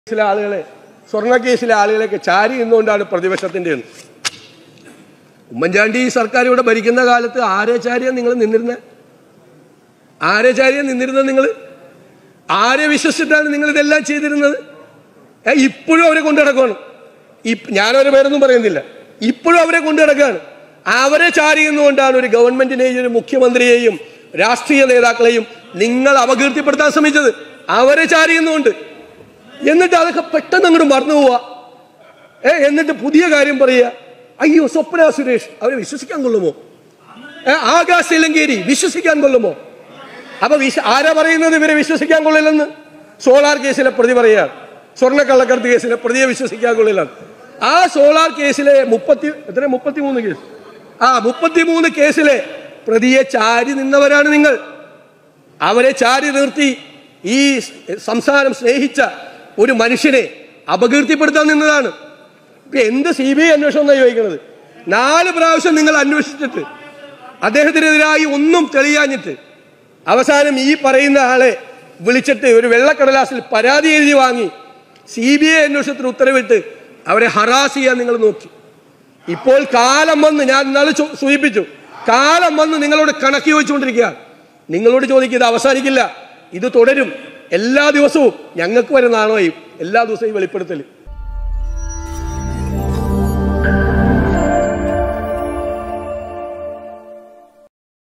കേസിലെ ആളുകളെ സ്വർണ്ണ കേസിലെ ആളുകളെയൊക്കെ ചാരി നിന്നുകൊണ്ടാണ് പ്രതിപക്ഷത്തിന്റെ എന്ന് ഉമ്മൻചാണ്ടി സർക്കാർ ഇവിടെ ഭരിക്കുന്ന കാലത്ത് ആരെ ചാരിയാ നിങ്ങൾ നിന്നിരുന്നത് ആരെ ചാരിയാ നിന്നിരുന്നത് നിങ്ങൾ ആരെ വിശ്വസിച്ചിട്ടാണ് നിങ്ങൾ ഇതെല്ലാം ചെയ്തിരുന്നത് ഏ, ഇപ്പോഴും അവരെ കൊണ്ടു നടക്കുകയാണ് ഇപ്- ഞാനവരെ പേരൊന്നും പറയുന്നില്ല ഇപ്പോഴും അവരെ കൊണ്ടു നടക്കുകയാണ് അവരെ ചാരി നിന്നുകൊണ്ടാണ് ഒരു ഗവൺമെന്റിനെയും ഒരു മുഖ്യമന്ത്രിയെയും രാഷ്ട്രീയ നേതാക്കളെയും നിങ്ങൾ അപകീർത്തിപ്പെടുത്താൻ ശ്രമിച്ചത് അവരെ ചാരി നിന്നുകൊണ്ട് എന്നിട്ട് അതൊക്കെ പെട്ടെന്ന് അങ്ങോട്ട് മറന്നു പോവാ ഏ എന്നിട്ട് പുതിയ കാര്യം പറയുക അയ്യോ സ്വപ്ന സുരേഷ് അവരെ വിശ്വസിക്കാൻ കൊള്ളുമോ ഏ ആകാശ് തിലങ്കേരി വിശ്വസിക്കാൻ കൊള്ളുമോ അപ്പൊ വിശ്വ ആരാ പറയുന്നത് ഇവരെ വിശ്വസിക്കാൻ കൊള്ളില്ലെന്ന് സോളാർ കേസിലെ പ്രതി പറയാ സ്വർണ്ണക്കള്ളക്കടത്ത് കേസിലെ പ്രതിയെ വിശ്വസിക്കാൻ കൊള്ളില്ല ആ സോളാർ കേസിലെ മുപ്പത്തി എത്ര മുപ്പത്തിമൂന്ന് കേസ് ആ മുപ്പത്തിമൂന്ന് കേസിലെ പ്രതിയെ ചാരി നിന്നവരാണ് നിങ്ങൾ അവരെ ചാരി നിർത്തി ഈ സംസ്ഥാനം സ്നേഹിച്ച ഒരു മനുഷ്യനെ അപകീർത്തിപ്പെടുത്താൻ നിന്നതാണ് ഇപ്പൊ എന്ത് സി ബി ഐ അന്വേഷണം എന്നാണ് ചോദിക്കുന്നത് നാല് പ്രാവശ്യം നിങ്ങൾ അന്വേഷിച്ചിട്ട് അദ്ദേഹത്തിനെതിരായി ഒന്നും തെളിയാഞ്ഞിട്ട് അവസാനം ഈ പറയുന്ന ആളെ വിളിച്ചിട്ട് ഒരു വെള്ളക്കടലാസിൽ പരാതി എഴുതി വാങ്ങി സി ബി ഐ അന്വേഷണത്തിന് ഉത്തരവിട്ട് അവരെ ഹറാസ് ചെയ്യാൻ നിങ്ങൾ നോക്കി ഇപ്പോൾ കാലം വന്ന് ഞാൻ ഇന്നാളെ ചോ- സൂചിപ്പിച്ചു കാലം വന്ന് നിങ്ങളോട് കണക്ക് ചോദിച്ചുകൊണ്ടിരിക്കുകയാണ് നിങ്ങളോട് ചോദിക്കുക ഇത് അവസാനിക്കില്ല ഇത് തുടരും എല്ലാ ദിവസവും ഞങ്ങൾക്ക് വരെ നാണമായി എല്ലാ ദിവസവും ഈ വെളിപ്പെടുത്തൽ